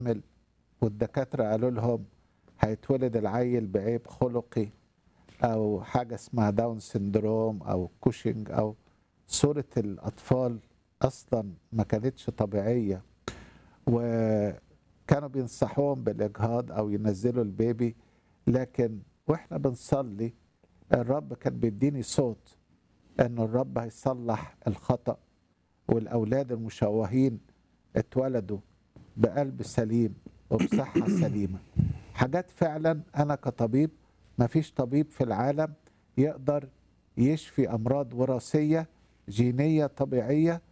حامل والدكاترة قالوا لهم هيتولد العيل بعيب خلقي أو حاجة اسمها داون سندروم أو كوشنج أو صورة الأطفال أصلا ما كانتش طبيعية وكانوا بينصحوهم بالإجهاض أو ينزلوا البيبي لكن وإحنا بنصلي الرب كان بيديني صوت إنه الرب هيصلح الخطأ والأولاد المشوهين اتولدوا بقلب سليم وبصحة سليمة حاجات فعلا أنا كطبيب مفيش طبيب في العالم يقدر يشفي أمراض وراثية جينية طبيعية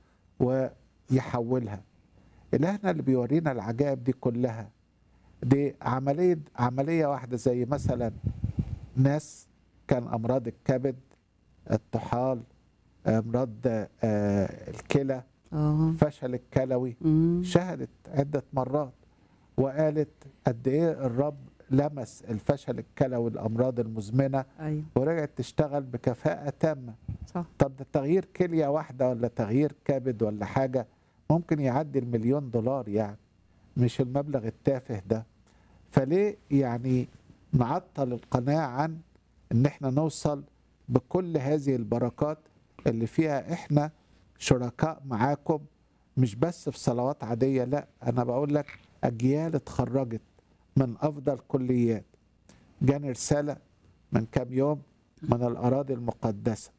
ويحولها إلهنا اللي بيورينا العجائب دي كلها دي عملية عملية واحدة زي مثلا ناس كان أمراض الكبد الطحال أمراض آه، الكلى اه فشل الكلوي مم. شهدت عدة مرات وقالت قد إيه الرب لمس الفشل الكلوي الأمراض المزمنة ايوه ورجعت تشتغل بكفاءة تامة صح طب ده تغيير كلية واحدة ولا تغيير كبد ولا حاجة ممكن يعدي المليون دولار يعني مش المبلغ التافه ده فليه يعني نعطل القناة عن ان احنا نوصل بكل هذه البركات اللي فيها احنا شركاء معاكم مش بس في صلوات عادية لا انا بقول لك اجيال اتخرجت من افضل كليات جاني رسالة من كام يوم من الاراضي المقدسة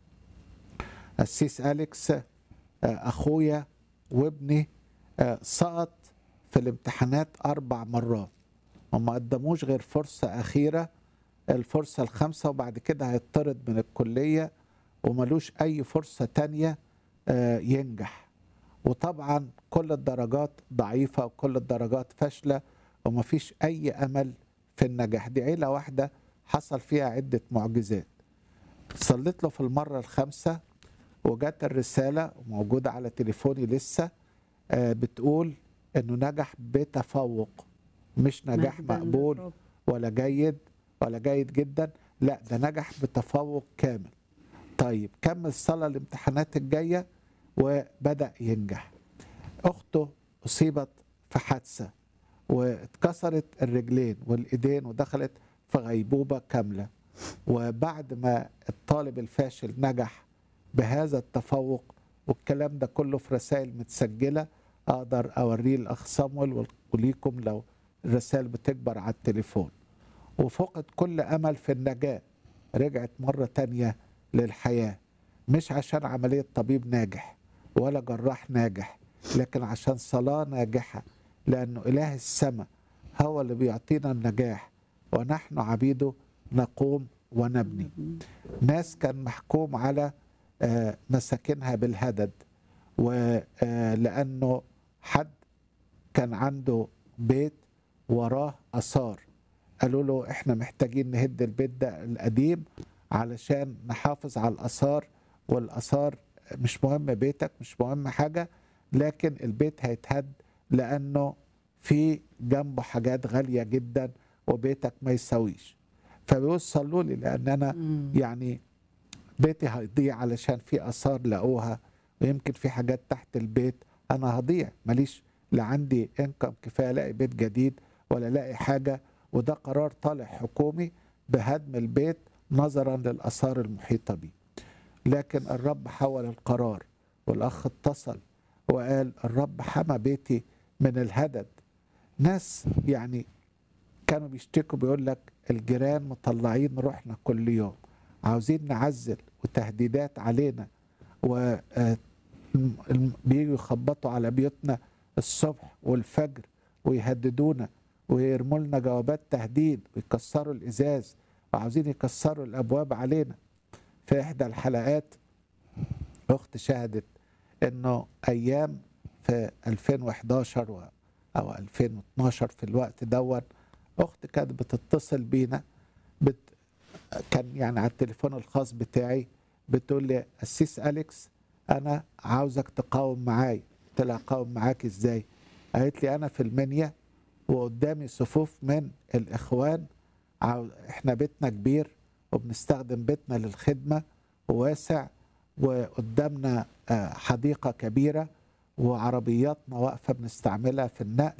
السيس أليكس آه، أخويا وابني آه، سقط في الامتحانات أربع مرات وما قدموش غير فرصة أخيرة الفرصة الخامسة وبعد كده هيطرد من الكلية وملوش أي فرصة تانية آه، ينجح وطبعا كل الدرجات ضعيفة وكل الدرجات فاشلة ومفيش أي أمل في النجاح دي عيلة واحدة حصل فيها عدة معجزات صليت له في المرة الخامسة وجات الرسالة موجودة على تليفوني لسه آه، بتقول انه نجح بتفوق مش نجاح مجداً مقبول للرب. ولا جيد ولا جيد جدا لا ده نجح بتفوق كامل طيب كمل الصلاة الامتحانات الجاية وبدأ ينجح أخته أصيبت في حادثة واتكسرت الرجلين والإيدين ودخلت في غيبوبة كاملة وبعد ما الطالب الفاشل نجح بهذا التفوق والكلام ده كله في رسائل متسجلة أقدر أوريه الأخ صامويل وليكم لو الرسائل بتكبر على التليفون وفقد كل أمل في النجاة رجعت مرة تانية للحياة مش عشان عملية طبيب ناجح ولا جراح ناجح لكن عشان صلاة ناجحة لأنه إله السماء هو اللي بيعطينا النجاح ونحن عبيده نقوم ونبني ناس كان محكوم على آه، مساكنها بالهدد ولأنه حد كان عنده بيت وراه آثار قالوا له احنا محتاجين نهد البيت ده القديم علشان نحافظ على الآثار والآثار مش مهم بيتك مش مهم حاجة لكن البيت هيتهد لأنه في جنبه حاجات غالية جدا وبيتك ما يساويش فبيقول صلوا لي لأن أنا مم. يعني بيتي هيضيع علشان في اثار لقوها ويمكن في حاجات تحت البيت انا هضيع ماليش لا عندي انكم كفايه الاقي بيت جديد ولا الاقي حاجه وده قرار طالع حكومي بهدم البيت نظرا للاثار المحيطه بيه لكن الرب حول القرار والاخ اتصل وقال الرب حمى بيتي من الهدد ناس يعني كانوا بيشتكوا بيقول لك الجيران مطلعين روحنا كل يوم عاوزين نعزل وتهديدات علينا و آه، الم- الم- بييجوا يخبطوا على بيوتنا الصبح والفجر ويهددونا ويرموا لنا جوابات تهديد ويكسروا الازاز وعاوزين يكسروا الابواب علينا في احدى الحلقات اخت شهدت انه ايام في 2011 و او 2012 في الوقت دون اخت كانت بتتصل بينا بت كان يعني على التليفون الخاص بتاعي بتقول لي السيس أليكس أنا عاوزك تقاوم معاي قلت لها أقاوم معاك إزاي قالت لي أنا في المنيا وقدامي صفوف من الإخوان عاو... إحنا بيتنا كبير وبنستخدم بيتنا للخدمة وواسع وقدامنا آه، حديقة كبيرة وعربياتنا واقفة بنستعملها في النقل